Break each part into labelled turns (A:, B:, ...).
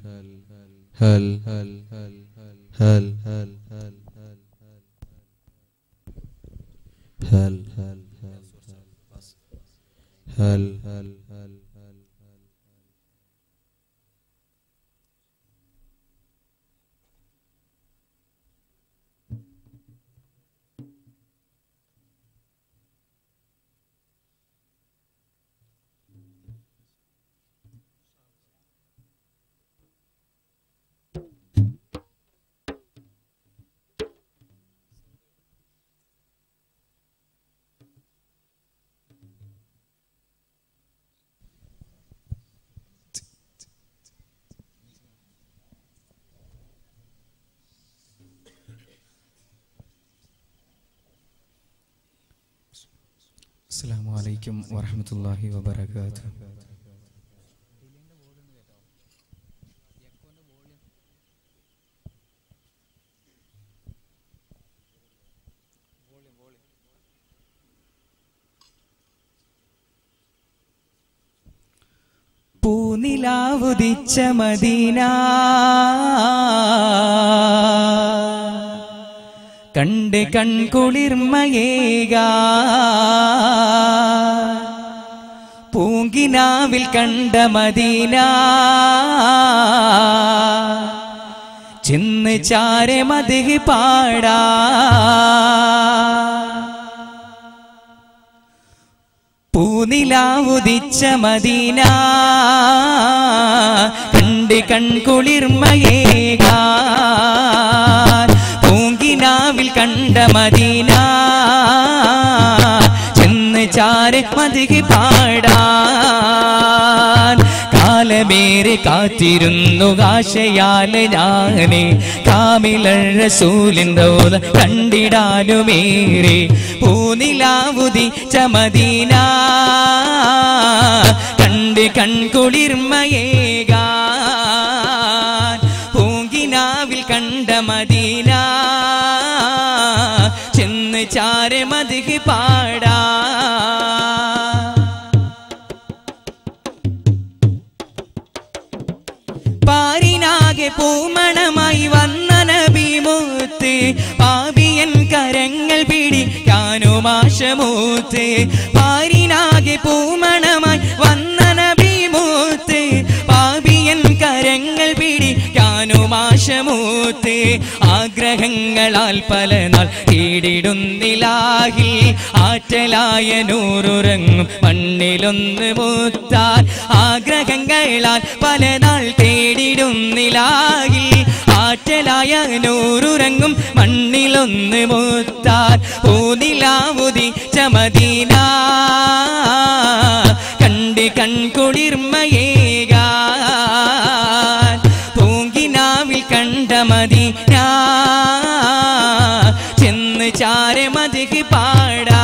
A: هل هل هل هل هل
B: അസ്സാം വലൈക്കും വറഹമത്തല്ലാഹി വബർക്കാത്തു പൂനിലാവുദിച്ച മദീന കണ്ട് കൺകുളിർമയേക പൂങ്കിനാവിൽ കണ്ട മദീന ചെന്ന് ചാരെ മതിഹ് പാടാ പൂനിലാവുദിച്ച മദീന കണ്ട് കൺകുളിർമയേക പൂങ്കിനാവിൽ കണ്ട മദീന ചെന്ന് ചാരെ മതികി പാടാൻ കാലമേറെ കാത്തിരുന്നു കാശയാല് ഞാന് കാമിലൂലിന്തോല കണ്ടിടാനുമേറെ പൂനിലാവുതി ചമദീന കണ്ട് കൺകുളിർമയേകാൻ പൂങ്കിനാവിൽ കണ്ട മദീന ചെന്ന് ചാരെ മതികി പാടാ പാരിനാകെ പൂമണമായി വന്ന നബിമൂത്ത് പാപിയൻ കരങ്ങൾ പിടിക്കാനുമാശമൂത്ത് പാരിനാകെ പൂമണമായി വന്ന നബിമൂത്ത് പാപിയൻ കരങ്ങൾ പിടിക്കാനുമാശമൂത്ത് ആഗ്രഹങ്ങളാൽ പല നാൾ തേടിടുന്നിലാകി ആറ്റലായ നൂറുറങ്ങും മണ്ണിലൊന്ന് മൂത്താൽ ആഗ്രഹങ്ങളാൽ പല നാൾ തേടിടുന്നിലാകി ആറ്റലായ നൂറുറങ്ങും മണ്ണിലൊന്ന് മൂത്താൽ പൂനിലാവുതി ചമദീന കണ്ട് കൺകുളിർമയേകാൻ പൂങ്കിനാവിൽ കണ്ട മദീന ചെന്ന് ചാരെ മതിക്ക് പാടാ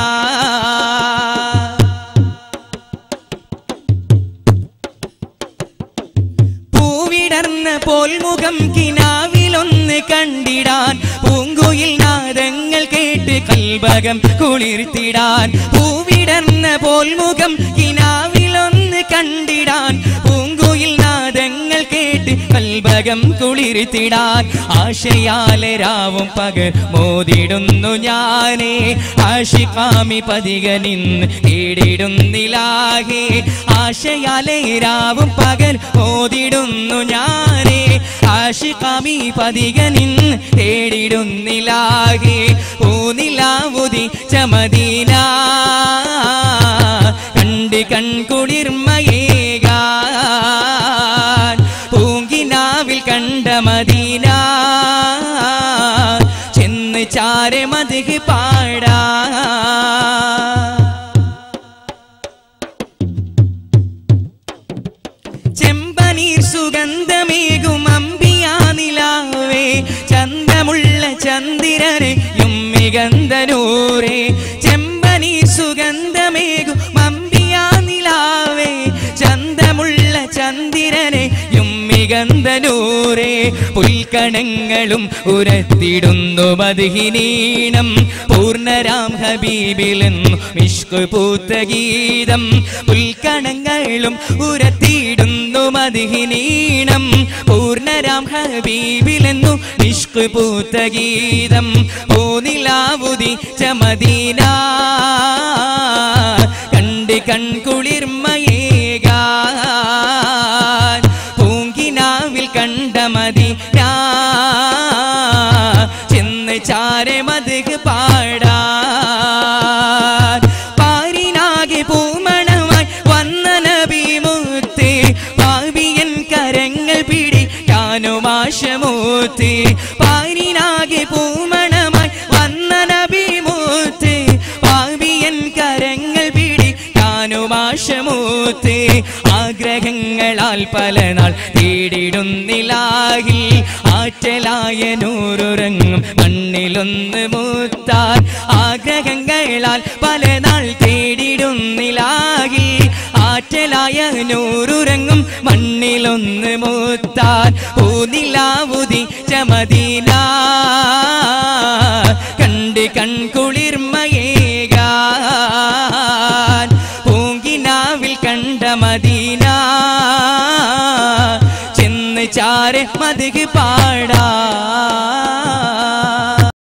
B: പൂവിടർന്ന പോൽമുഖം കിനാവിലൊന്ന് കണ്ടിടാൻ പൂങ്കുയിൽ നാദങ്ങൾ കേട്ട് കൽഭകം കുളിർത്തിടാൻ പൂവിടർന്ന പോൽമുഖം കിനാവിലൊന്ന് കണ്ടിടാൻ പൂങ്കുയിൽ നാദങ്ങൾ കേട്ട് കൽഭകം കുളിർത്തിടാൻ ആശയാലെ രാവും പകർ മോതിടുന്നു ഞാനേ ആശിക്കാമി പതികനിന്ന് തേടിടുന്നിലാകെ ആശയാലെ രാവും പകൽ മോതിടുന്നു ഞാനേ ആശിക്കാമി പതികനിൻ തേടിടുന്നിലാകെ പൂനിലാവുതി ചമദീന കണ്ട് കൺകുളിർമയേകാൻ പൂങ്കിനാവിൽ കണ്ട മദീന ചെന്ന് ചാരെ മതിക് പാടാ ചെമ്പനീർ സുഗന്ധമേകും അമ്പിയാ നിലാവേ ചന്തമുള്ള ചന്ദിരനെയും മികന്തനൂരേ ചെമ്പനീർ സുഗന്ധമേകും അമ്പിയാ നിലാവേ ചന്തമുള്ള ചന്ദിരനെയും മികന്തനൂരേ പുൽക്കണങ്ങളും ഉരത്തിടുന്നു മതിഹിനീണം പൂർണ്ണരാം ഹബീബിലെന്നു മിഷ്കു പൂത്ത ഗീതം പുൽക്കണങ്ങളും ഉരത്തിടുന്നു മതിഹിനീണം പൂർണ്ണ ഹബീബിലെന്നു നിഷ്ക് പൂത്ത ഗീതം പൂനിലാവുതി ചമദീന കണ്ട് കൺകുളിർമയേകാൻ പൂങ്കിനാവിൽ കണ്ട മദീന ചെന്ന് ചാരെ മതുക് പാടാൻ പാരിനാകെ പൂമണമായി വന്ന നബി മുത്തേ പാവിയൻ കരങ്ങൾ പിടിക്കാനും ആശമൂത്തേ പാരിനാകെ പൂമണമായി വന്ന നബി മുത്തേ പാവിയൻ കരങ്ങൾ പിടിക്കാനും ആശമൂത്തേ ആഗ്രഹങ്ങളാൽ പല നാൾ തേടിടുന്നിലാകിൽ ആറ്റലായ നൂറുറങ്ങും മണ്ണിലൊന്ന് മൂത്താൻ ആഗ്രഹങ്ങളാൽ പല നാൾ തേടിടുന്നിലാകിൽ ആറ്റലായ നൂറുറങ്ങും മണ്ണിലൊന്ന് മൂത്താൻ ഊനിലാവുതി ചമദീന കണ്ട് കൺകുളിർമയേകാൻ പൂങ്കിനാവിൽ കണ്ട മദീന ചെന്ന് ചാരെ മതുക് പാടാ